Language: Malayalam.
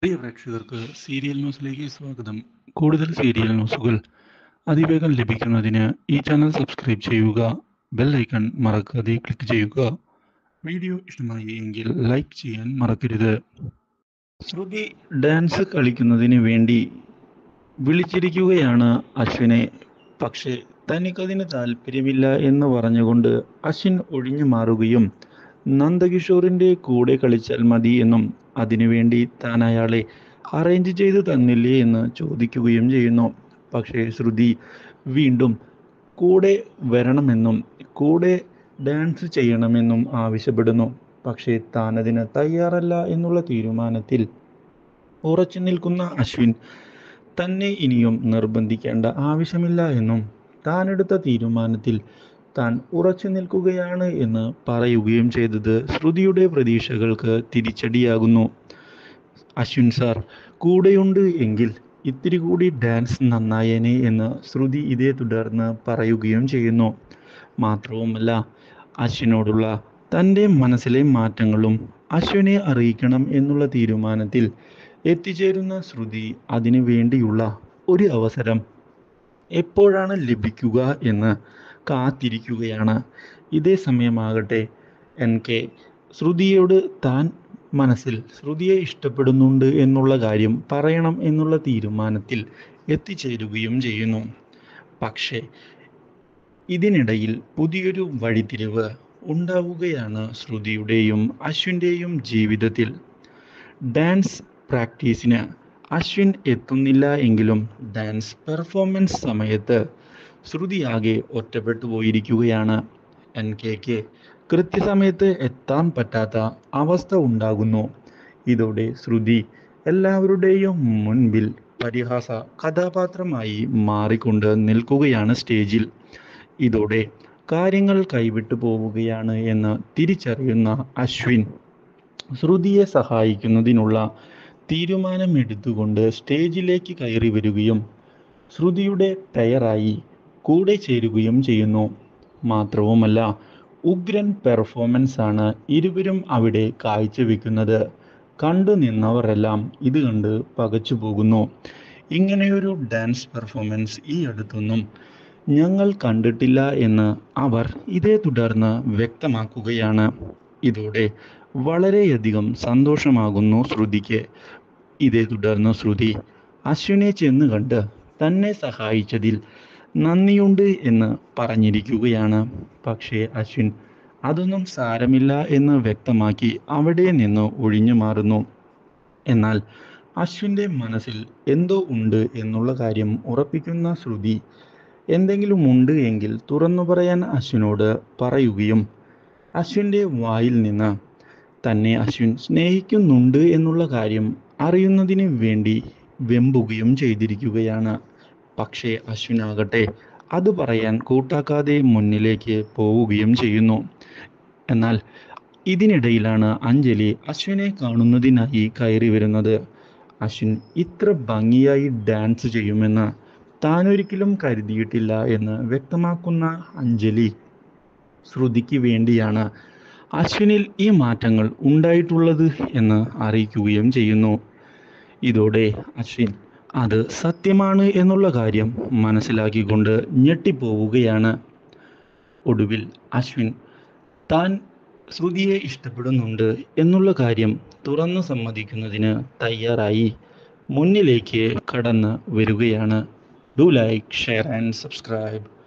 പ്രിയ പ്രേക്ഷകർക്ക് സീരിയൽ ന്യൂസിലേക്ക് സ്വാഗതം കൂടുതൽ സീരിയൽ ന്യൂസുകൾ അതിവേഗം ലഭിക്കുന്നതിന് ഈ ചാനൽ സബ്സ്ക്രൈബ് ചെയ്യുക ബെൽ ഐക്കൺ മറക്കാതെ ക്ലിക്ക് ചെയ്യുക വീഡിയോ ഇഷ്ടമായി എങ്കിൽ ലൈക്ക് ചെയ്യാൻ മറക്കരുത് ശ്രുതി ഡാൻസ് കളിക്കുന്നതിന് വേണ്ടി വിളിച്ചിരിക്കുകയാണ് അശ്വിനെ പക്ഷേ തനിക്കതിന് താല്പര്യമില്ല എന്ന് പറഞ്ഞുകൊണ്ട് അശ്വിൻ ഒഴിഞ്ഞു മാറുകയും നന്ദകിഷോറിന്റെ കൂടെ കളിച്ചാൽ മതി എന്നും അതിനുവേണ്ടി താൻ അയാളെ അറേഞ്ച് ചെയ്ത് തന്നില്ലേ എന്ന് ചോദിക്കുകയും ചെയ്യുന്നു പക്ഷേ ശ്രുതി വീണ്ടും കൂടെ വരണമെന്നും കൂടെ ഡാൻസ് ചെയ്യണമെന്നും ആവശ്യപ്പെടുന്നു പക്ഷേ താൻ അതിന് തയ്യാറല്ല എന്നുള്ള തീരുമാനത്തിൽ ഉറച്ചു നിൽക്കുന്ന അശ്വിൻ തന്നെ ഇനിയും നിർബന്ധിക്കേണ്ട ആവശ്യമില്ല എന്നും താൻ എടുത്ത തീരുമാനത്തിൽ താൻ ഉറച്ചു നിൽക്കുകയാണ് എന്ന് പറയുകയും ചെയ്തത് ശ്രുതിയുടെ പ്രതീക്ഷകൾക്ക് തിരിച്ചടിയാകുന്നു അശ്വിൻ സാർ കൂടെയുണ്ട് എങ്കിൽ ഇത്തിരി കൂടി ഡാൻസ് നന്നായേനെ എന്ന് ശ്രുതി ഇതേ തുടർന്ന് പറയുകയും ചെയ്യുന്നു മാത്രവുമല്ല അശ്വിനോടുള്ള തൻ്റെ മനസ്സിലെ മാറ്റങ്ങളും അശ്വിനെ അറിയിക്കണം എന്നുള്ള തീരുമാനത്തിൽ എത്തിച്ചേരുന്ന ശ്രുതി അതിനു വേണ്ടിയുള്ള ഒരു അവസരം എപ്പോഴാണ് ലഭിക്കുക എന്ന് കാത്തിരിക്കുകയാണ് ഇതേ സമയമാകട്ടെ എൻ കെ ശ്രുതിയോട് താൻ മനസ്സിൽ ശ്രുതിയെ ഇഷ്ടപ്പെടുന്നുണ്ട് എന്നുള്ള കാര്യം പറയണം എന്നുള്ള തീരുമാനത്തിൽ എത്തിച്ചേരുകയും ചെയ്യുന്നു പക്ഷേ ഇതിനിടയിൽ പുതിയൊരു വഴിത്തിരിവ് ഉണ്ടാവുകയാണ് ശ്രുതിയുടെയും അശ്വിൻ്റെയും ജീവിതത്തിൽ ഡാൻസ് പ്രാക്ടീസിന് അശ്വിൻ എത്തുന്നില്ല എങ്കിലും ഡാൻസ് പെർഫോമൻസ് സമയത്ത് ശ്രുതിയാകെ ഒറ്റപ്പെട്ടു പോയിരിക്കുകയാണ് എൻ കെക്ക് കൃത്യസമയത്ത് എത്താൻ പറ്റാത്ത അവസ്ഥ ഉണ്ടാകുന്നു ഇതോടെ ശ്രുതി എല്ലാവരുടെയും മുൻപിൽ പരിഹാസ കഥാപാത്രമായി മാറിക്കൊണ്ട് നിൽക്കുകയാണ് സ്റ്റേജിൽ ഇതോടെ കാര്യങ്ങൾ കൈവിട്ടു പോവുകയാണ് എന്ന് തിരിച്ചറിയുന്ന അശ്വിൻ ശ്രുതിയെ സഹായിക്കുന്നതിനുള്ള തീരുമാനമെടുത്തുകൊണ്ട് സ്റ്റേജിലേക്ക് കയറി വരികയും ശ്രുതിയുടെ പെയറായി കൂടെ ചേരുകയും ചെയ്യുന്നു മാത്രവുമല്ല ഉഗ്രൻ പെർഫോമൻസ് ആണ് ഇരുവരും അവിടെ കാഴ്ചവെക്കുന്നത് കണ്ടു നിന്നവരെല്ലാം ഇത് കണ്ട് പകച്ചു പോകുന്നു ഇങ്ങനെയൊരു ഡാൻസ് പെർഫോമൻസ് ഈ അടുത്തൊന്നും ഞങ്ങൾ കണ്ടിട്ടില്ല എന്ന് അവർ ഇതേ തുടർന്ന് വ്യക്തമാക്കുകയാണ് ഇതോടെ വളരെയധികം സന്തോഷമാകുന്നു ശ്രുതിക്ക് ഇതേ തുടർന്ന് ശ്രുതി അശ്വിനെ ചെന്ന് കണ്ട് തന്നെ സഹായിച്ചതിൽ നന്ദിയുണ്ട് എന്ന് പറഞ്ഞിരിക്കുകയാണ് പക്ഷേ അശ്വിൻ അതൊന്നും സാരമില്ല എന്ന് വ്യക്തമാക്കി അവിടെ നിന്ന് ഒഴിഞ്ഞു മാറുന്നു എന്നാൽ അശ്വിൻ്റെ മനസ്സിൽ എന്തോ ഉണ്ട് എന്നുള്ള കാര്യം ഉറപ്പിക്കുന്ന ശ്രുതി എന്തെങ്കിലും ഉണ്ട് എങ്കിൽ തുറന്നു പറയാൻ അശ്വിനോട് പറയുകയും അശ്വിൻ്റെ വായിൽ നിന്ന് തന്നെ അശ്വിൻ സ്നേഹിക്കുന്നുണ്ട് എന്നുള്ള കാര്യം അറിയുന്നതിന് വേണ്ടി വെമ്പുകയും ചെയ്തിരിക്കുകയാണ് പക്ഷേ അശ്വിനാകട്ടെ അത് പറയാൻ കൂട്ടാക്കാതെ മുന്നിലേക്ക് പോവുകയും ചെയ്യുന്നു എന്നാൽ ഇതിനിടയിലാണ് അഞ്ജലി അശ്വിനെ കാണുന്നതിനായി കയറി വരുന്നത് അശ്വിൻ ഇത്ര ഭംഗിയായി ഡാൻസ് ചെയ്യുമെന്ന് താനൊരിക്കലും കരുതിയിട്ടില്ല എന്ന് വ്യക്തമാക്കുന്ന അഞ്ജലി ശ്രുതിക്ക് വേണ്ടിയാണ് അശ്വിനിൽ ഈ മാറ്റങ്ങൾ ഉണ്ടായിട്ടുള്ളത് എന്ന് അറിയിക്കുകയും ചെയ്യുന്നു ഇതോടെ അശ്വിൻ അത് സത്യമാണ് എന്നുള്ള കാര്യം മനസ്സിലാക്കിക്കൊണ്ട് ഞെട്ടിപ്പോവുകയാണ് ഒടുവിൽ അശ്വിൻ താൻ ശ്രുതിയെ ഇഷ്ടപ്പെടുന്നുണ്ട് എന്നുള്ള കാര്യം തുറന്നു സമ്മതിക്കുന്നതിന് തയ്യാറായി മുന്നിലേക്ക് കടന്ന് വരികയാണ് do like share and subscribe